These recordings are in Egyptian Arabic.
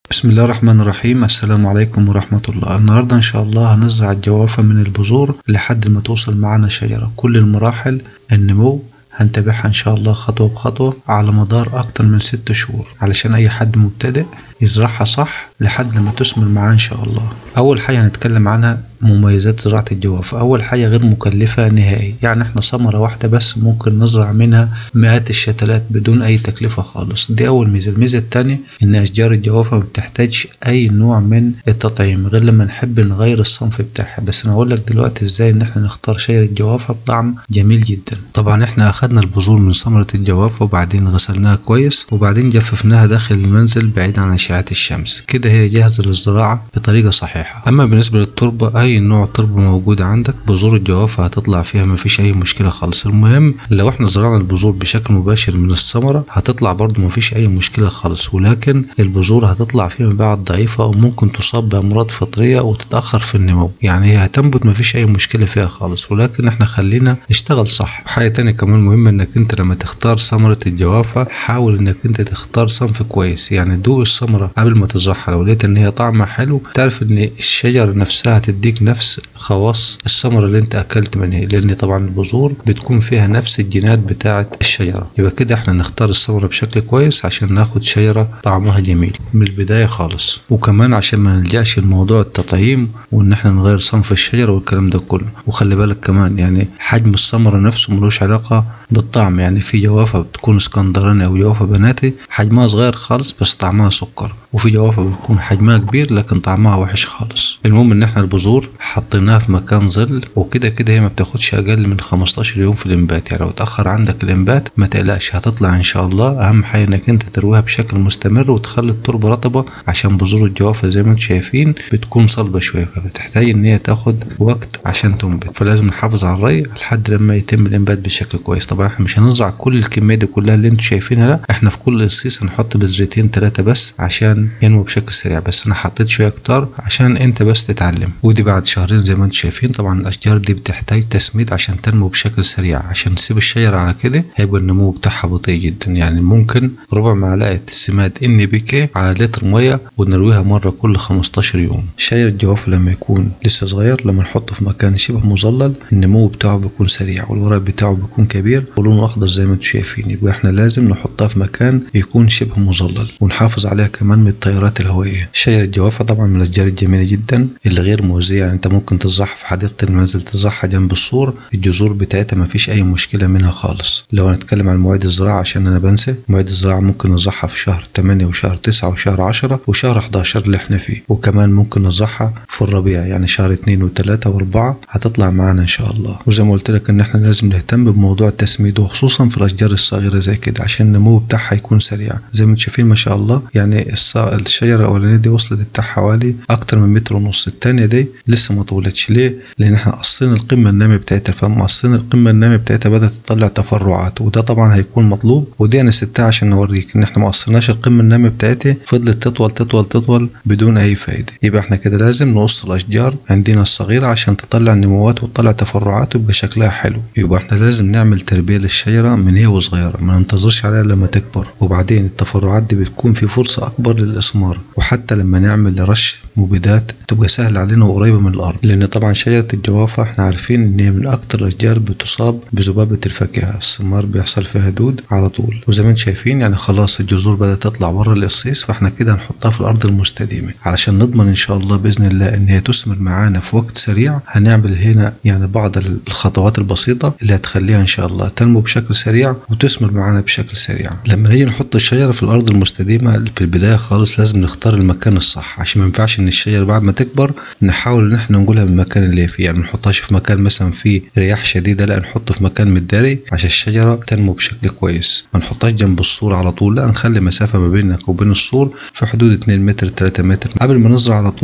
بسم الله الرحمن الرحيم السلام عليكم ورحمة الله النهاردة إن شاء الله هنزرع الجوافة من البذور لحد ما توصل معانا شجرة كل المراحل النمو هنتابعها إن شاء الله خطوة بخطوة على مدار أكتر من ست شهور علشان أي حد مبتدئ يزرعها صح لحد لما تثمر معاه إن شاء الله أول حاجة هنتكلم عنها مميزات زراعة الجوافة أول حاجة غير مكلفة نهائي يعني احنا ثمرة واحدة بس ممكن نزرع منها مئات الشتلات بدون أي تكلفة خالص دي أول ميزة الميزة التانية إن أشجار الجوافة ما بتحتاج أي نوع من التطعيم غير لما نحب نغير الصنف بتاعها بس أنا هقول لك دلوقتي إزاي إن احنا نختار شجرة جوافة بطعم جميل جدا طبعا احنا أخدنا البذور من ثمرة الجوافة وبعدين غسلناها كويس وبعدين جففناها داخل المنزل بعيد عن أشعة الشمس كده هي جاهزة للزراعة بطريقة صحيحة أما بالنسبة للتربة أي نوع تربة موجود عندك بذور الجوافة هتطلع فيها مفيش أي مشكلة خالص المهم لو احنا زرعنا البذور بشكل مباشر من الثمرة هتطلع برضو مفيش أي مشكلة خالص ولكن البذور هتطلع فيما بعد ضعيفة وممكن تصاب بأمراض فطرية وتتأخر في النمو يعني هي هتنبت مفيش أي مشكلة فيها خالص ولكن احنا خلينا نشتغل صح حاجة تانية كمان مهمة انك انت لما تختار ثمرة الجوافة حاول انك انت تختار صنف كويس يعني دوق الثمرة قبل ما تزرعها لو لقيت ان هي طعمها حلو تعرف ان الشجرة نفسها هتديك نفس خواص الثمرة اللي انت اكلت منها لان طبعا البذور بتكون فيها نفس الجينات بتاعة الشجرة يبقى كده احنا نختار الثمرة بشكل كويس عشان ناخد شجرة طعمها جميل من البداية خالص وكمان عشان ما نلجأش لموضوع التطعيم وان احنا نغير صنف الشجرة والكلام ده كله وخلي بالك كمان يعني حجم الثمرة نفسه ملوش علاقة بالطعم يعني في جوافة بتكون اسكندراني او جوافة بناتي حجمها صغير خالص بس طعمها سكر وفي جوافة بتكون حجمها كبير لكن طعمها وحش خالص المهم ان احنا البذور حطيناها في مكان ظل وكده كده هي ما بتاخدش اقل من 15 يوم في الانبات يعني لو اتاخر عندك الانبات ما تقلقش هتطلع ان شاء الله اهم حاجه انك انت ترويها بشكل مستمر وتخلي التربه رطبه عشان بذور الجوافه زي ما انتم شايفين بتكون صلبه شويه فبتحتاج ان هي تاخد وقت عشان تنبت فلازم نحافظ على الري لحد لما يتم الانبات بشكل كويس طبعا احنا مش هنزرع كل الكميه دي كلها اللي انتم شايفينها لا احنا في كل قصيص هنحط بذرتين ثلاثه بس عشان ينمو بشكل سريع بس انا حطيت شويه كتار عشان انت بس تتعلم ودي بعد شهرين زي ما انتم شايفين طبعا الاشجار دي بتحتاج تسميد عشان تنمو بشكل سريع عشان تسيب الشجره على كده هيبقى النمو بتاعها بطيء جدا يعني ممكن ربع معلقه سماد ان بي كي على لتر ميه ونرويها مره كل 15 يوم شجر الجوافه لما يكون لسه صغير لما نحطه في مكان شبه مظلل النمو بتاعه بيكون سريع والورق بتاعه بيكون كبير ولونه اخضر زي ما انتم شايفين يبقى احنا لازم نحطها في مكان يكون شبه مظلل ونحافظ عليها كمان من التيارات الهوائيه شجر الجوافه طبعا من الاشجار الجميله جدا اللي غير مؤذيه يعني انت ممكن تزرعها في حديقه المنزل تزرعها جنب السور الجذور بتاعتها ما فيش اي مشكله منها خالص لو هنتكلم عن مواعيد الزراعه عشان انا بنسى مواعيد الزراعه ممكن نزرعها في شهر 8 وشهر 9 وشهر 10 وشهر 11 اللي احنا فيه وكمان ممكن نزرعها في الربيع يعني شهر 2 و3 و4 هتطلع معانا ان شاء الله وزي ما قلت لك ان احنا لازم نهتم بموضوع التسميد وخصوصا في الاشجار الصغيره زي كده عشان النمو بتاعها يكون سريع زي ما انتم شايفين ما شاء الله يعني الشجره الاولانيه دي وصلت بتاع حوالي اكتر من متر ونص الثانيه دي لسه ما طولتش ليه لان احنا قصينا القمه الناميه بتاعتها فلما قصينا القمه الناميه بتاعتها بدات تطلع تفرعات وده طبعا هيكون مطلوب ودي انا سبتها عشان نوريك ان احنا ما قصيناش القمه الناميه بتاعتها فضلت تطول تطول تطول بدون اي فايده يبقى احنا كده لازم نقص الاشجار عندنا الصغيره عشان تطلع نموات وتطلع تفرعات ويبقى شكلها حلو يبقى احنا لازم نعمل تربيه للشجره من هي وصغيره ما ننتظرش عليها لما تكبر وبعدين التفرعات دي بتكون في فرصه اكبر للاثمار وحتى لما نعمل رش مبيدات تبقى سهل علينا وقريبه من الارض لان طبعا شجره الجوافه احنا عارفين ان هي من اكتر الاشجار بتصاب بذبابه الفاكهه الثمار بيحصل فيها دود على طول وزي ما انتم شايفين يعني خلاص الجذور بدات تطلع بره القصيص فاحنا كده هنحطها في الارض المستديمه علشان نضمن ان شاء الله باذن الله ان هي تثمر معانا في وقت سريع هنعمل هنا يعني بعض الخطوات البسيطه اللي هتخليها ان شاء الله تنمو بشكل سريع وتثمر معانا بشكل سريع لما نيجي نحط الشجره في الارض المستديمه في البدايه خالص لازم نختار المكان الصح عشان ما ينفعش ان الشجره بعد ما تكبر نحاول ان احنا نقولها من المكان اللي هي فيه يعني ما نحطهاش في مكان مثلا فيه رياح شديده لا نحطه في مكان متداري عشان الشجره تنمو بشكل كويس ما نحطهاش جنب السور على طول لا نخلي مسافه ما بينك وبين السور في حدود 2 متر 3 متر قبل ما نزرع على طول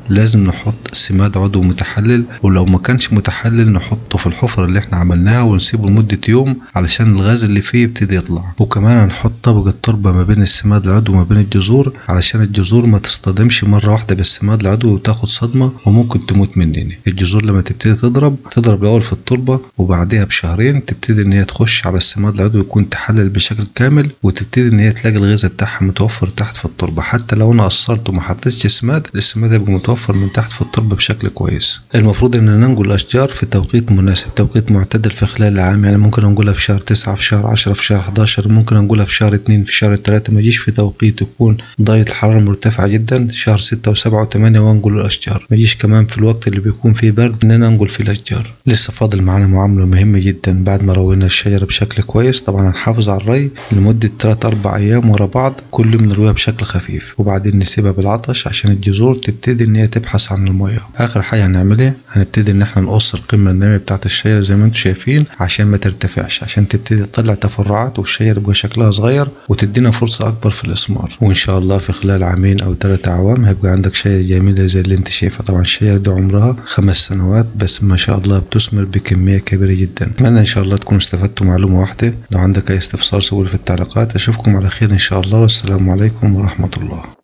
لازم نحط سماد عضوي متحلل ولو ما كانش متحلل نحطه في الحفرة اللي احنا عملناها ونسيبه لمدة يوم علشان الغاز اللي فيه يبتدي يطلع وكمان هنحط طبقة تربة ما بين السماد العضوي وما بين الجذور علشان الجذور ما تصطدمش مرة واحدة بالسماد العضوي وتاخد صدمة وممكن تموت مننا الجذور لما تبتدي تضرب تضرب الأول في التربة وبعدها بشهرين تبتدي إن هي تخش على السماد العضوي يكون تحلل بشكل كامل وتبتدي إن هي تلاقي الغذاء بتاعها متوفر تحت في التربة حتى لو أنا قصرت وما حطيتش سماد السماد هيبقى متوفر من تحت في التربة بشكل كويس المفروض إن ننقل الأشجار في توقيت مناسب توقيت معتدل في خلال العام يعني ممكن نقولها في شهر تسعة في شهر عشرة في شهر 11 ممكن نقولها في شهر اتنين في شهر تلاتة ما يجيش في توقيت يكون درجة الحرارة مرتفعة جدا شهر ستة وسبعة وثمانية وانقل الأشجار ما يجيش كمان في الوقت اللي بيكون فيه برد إن أنا أنقل فيه الأشجار لسه فاضل معانا معاملة مهمة جدا بعد ما روينا الشجرة بشكل كويس طبعا هنحافظ على الري لمدة 3 أربع أيام ورا بعض كل يوم نرويها بشكل خفيف وبعدين نسيبها بالعطش عشان الجذور تبتدي إن هي تبحث عن المية آخر حاجة هنعملها هنبتدي إن احنا نقص القمة النامية بتاعت الشجرة زي ما انتم شايفين عشان ما ترتفعش عشان تبتدي تطلع تفرعات والشجرة يبقى شكلها صغير وتدينا فرصة أكبر في الإثمار وإن شاء الله في خلال عامين أو ثلاثة أعوام هيبقى عندك شجرة جميلة زي اللي انت شايفها طبعا الشجرة دي عمرها خمس سنوات بس ما شاء الله بتثمر بكمية كبيرة جدا أتمنى إن شاء الله تكونوا استفدتوا معلومة واحدة لو عندك أي استفسار سيبولي في التعليقات أشوفكم على خير إن شاء الله والسلام عليكم ورحمة الله